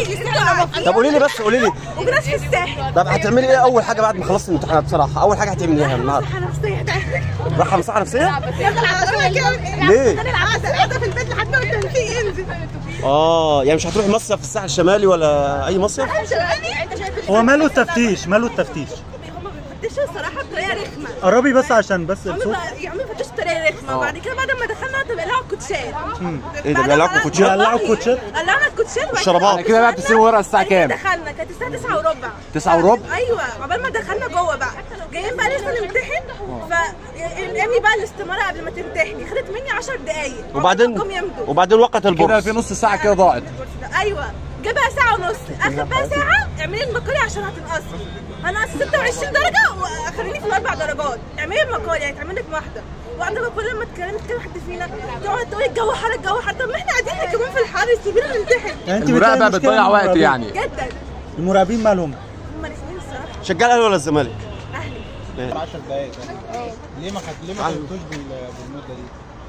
الساحل طب قولي لي بس قولي لي وجلاس في الساحل طب هتعملي ايه اول حاجه بعد ما خلصتي الامتحانات بصراحه اول حاجه هتعمليها النهارده صحة نفسية راحه مصحه نفسيه يلا العب كده ليه؟ نلعب قاعدة في البيت لحد ما التنسيق ينزل اه يعني مش هتروحي مصيف في الساحل الشمالي ولا اي مصيف انت شايف هو ماله التفتيش ماله التفتيش هم بيفتشوا الصراحة بطريقة رخمة قربي بس عشان بس هم الصوت بقى- يعملوا فتشوا بطريقة رخمة وبعد كده بعد ما دخلنا طب يقلعوا الكوتشات ايه ده بعد بيقلعوكوا ما- كوتشات؟ والله. بيقلعوا الكوتشات؟ قلعنا الكوتشات وبعد الشرابات. كده كده بقى دخلنا- بتسيبوا ورقة الساعة بعد كده كام؟ دخلنا كانت الساعة 9 وربع تسعة وربع؟ ايوه عقبال ما دخلنا جوه بقى جايين بقى لسه نمتحن فامي بقى الاستمارة قبل ما تمتحني خدت مني 10 دقايق وبعدين جم يمضوا وبعدين وقت كده البورص في نص ساعة كده ضاعت ايوه جه بقى ساعة ونص اخر بقى ساعة اعملي المقالي عشان هتنقصي هنقص 26 درجة وخليني في الاربع درجات اعملي المقالي يعني تعمل لك واحدة واحدة بقى كل ما تكلمي تكلم حد فينا تقعد تقولي الجو حر الجو حر طب ما احنا قاعدين كمان في الحر سيبينا نمتحن يعني انت المراقبة بتلاقي مشكلة بتضيع وقت المراقبين. يعني جدا المراقبين مالهم هما الاثنين الصراحة شجع الاهلي ولا الزمالك 10 دقايق ليه ما خد... ليه ما خدتوش بال... بالمده دي؟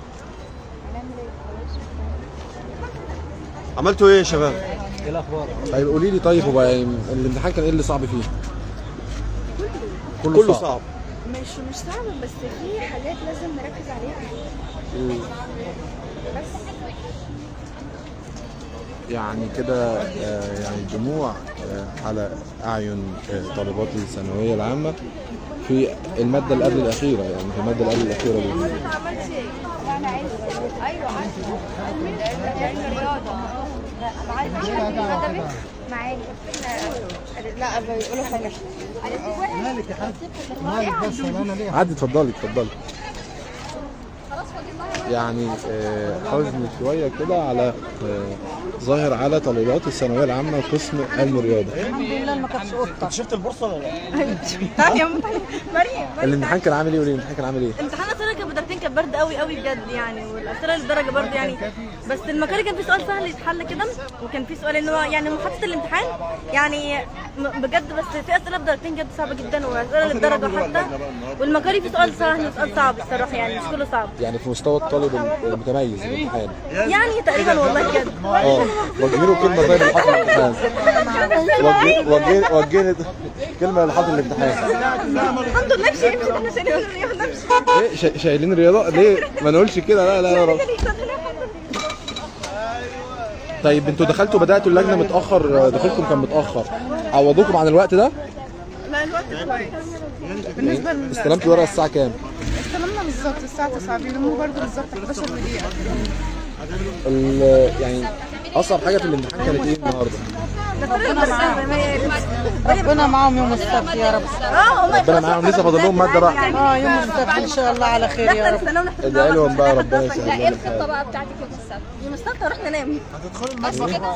عملتوا ايه يا شباب ايه الاخبار؟ طيب قولي لي طيب هو يعني الامتحان كان ايه اللي صعب فيه؟ كله صعب مش مش صعب بس في حاجات لازم نركز عليها بس يعني كده آه، يعني دموع آه، على أعين آه، طالبات الثانوية العامة في المادة اللي قبل الأخيرة يعني في المادة اللي قبل الأخيرة دي انا عايز ايوه علم رياضه ادبي معايا لا بيقولوا حاجه مالك يا حاج؟ مالك بس انا ليه؟ عادي اتفضلي اتفضلي يعني آه، حزن شوية كده على آه، ظاهر على طالبات الثانوية العامة قسم علم الرياضة انت شفت البورصه ولا لا؟ مريم مريم الامتحان كان عامل ايه قولي الامتحان كان عامل ايه؟ امتحان الاسئله كان بدرجتين كانت برد قوي قوي بجد يعني والاسئله للدرجه برضه يعني بس المقالي كان في سؤال سهل يتحل كده وكان في سؤال ان هو يعني محطه الامتحان يعني م- بجد بس في اسئله بدرجتين جد صعبه جدا واسئله للدرجه حتى والمقالي في سؤال سهل وسؤال صعب الصراحه يعني مش كله صعب يعني في مستوى الطالب المتميز في الامتحان يعني تقريبا والله بجد اه وجهي له كلمة طيب لحد الامتحان وجهي- وجهي وجهي كلمة لحد الامتحان الحمد لله مش هيمشي احنا شايلين الرياضة نمشي ايه شا- شايلين الرياضة ليه؟ ما نقولش كده لا لا يا رب طيب انتوا دخلتوا بدأتوا اللجنة متأخر دخولكم كان متأخر عوضوكم عن الوقت ده؟ لا الوقت كويس بالنسبه لل استلمتوا الورقة الساعة كام؟ استلمنا بالظبط الساعه 9 بيناموا برضه بالظبط 11 دقيقه ال- يعني أصعب حاجة في الامتحان كانت ايه النهاردة؟ ربنا معاهم يوم السبت يا رب ربنا معاهم لسه فاضل لهم مادة بقى اه يوم السبت ان شاء الله على خير يا رب ادعي لهم بقى ربنا يسهل لهم الحال بقى بتاعتك يوم السبت يوم السبت رحنا ننام